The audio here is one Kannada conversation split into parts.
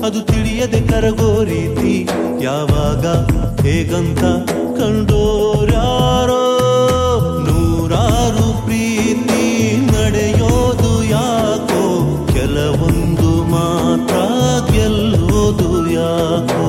ಅದು ತಿಳಿಯದೆ ಕರಗೋ ರೀತಿ ಯಾವಾಗ ಹೇಗಂತ ಕಂಡೋರ್ಯಾರೋ ನೂರಾರು ಪ್ರೀತಿ ನಡೆಯೋದು ಯಾಕೋ ಕೆಲವೊಂದು ಮಾತ್ರ ಗೆಲ್ಲೋದು ಯಾಕೋ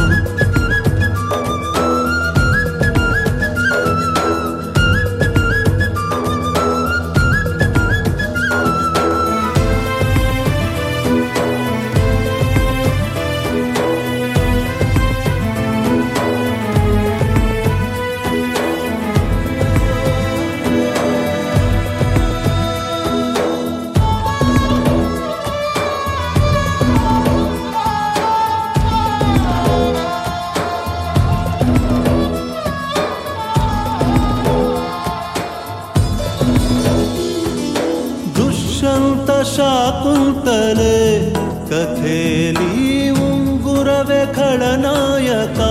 ದುಷ್ಯಂತ ಶಾಕುಂತಲೆ ಕಥೆಲಿ ಉಂಗುರವೆ ಖಳನಾಯಕ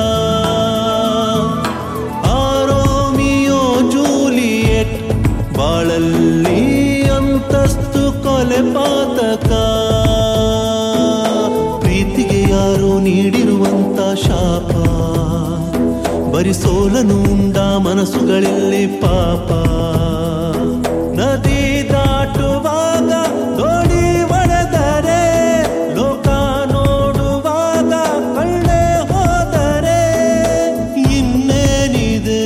ಆರೋಮಿಯೋ ಜೂಲಿಯೆಟ್ ಬಾಳಲ್ಲಿ ಅಂತಸ್ತು ಕೊಲೆ ಪಾತಕ ಪ್ರೀತಿಗೆ ಯಾರೋ ನೀಡಿರುವಂತ ಶಾಪ ಬರಿ ಸೋಲನು ಉಂಡ ಮನಸ್ಸುಗಳಲ್ಲಿ ಪಾಪ ನದಿ ದಾಟುವಾಗ ದೋಣಿ ಒಡೆದರೆ ಲೋಕ ನೋಡುವಾಗ ಕಳ್ಳೆ ಹೋದರೆ ಇನ್ನೇನಿದೆ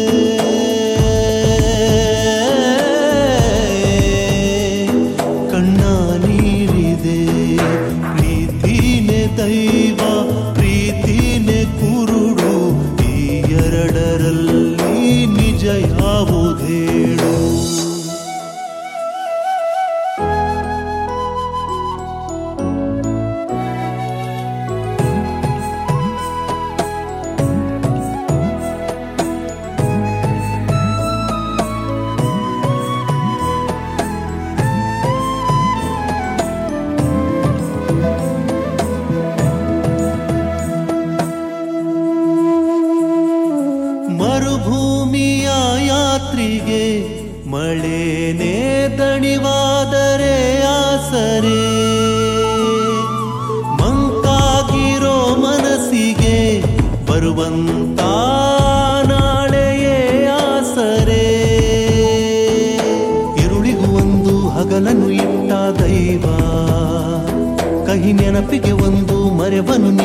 ಕಣ್ಣ ನೀರಿದೆ ಪ್ರೀತಿನೇ ದೈವ ಪ್ರೀತಿನೇ ಕುರುಡು ಈ ಎರಡರಲ್ಲಿ ನಿಜ ಯಾವುದೇಳು ಮರುಭೂಮಿಯ ಯಾತ್ರಿಗೆ ಮಳೆನೇ ದಣಿವಾದರೆ ಆಸರೆ ಮಂಕಾಗಿರೋ ಮನಸ್ಸಿಗೆ ಬರುವಂತ ನಾಳೆಯೇ ಆಸರೆ ಇರುಳಿಗೂ ಒಂದು ಹಗಲನ್ನು ಇಟ್ಟ ದೈವ ಕಹಿ ನೆನಪಿಗೆ ಒಂದು ಮರೆವನು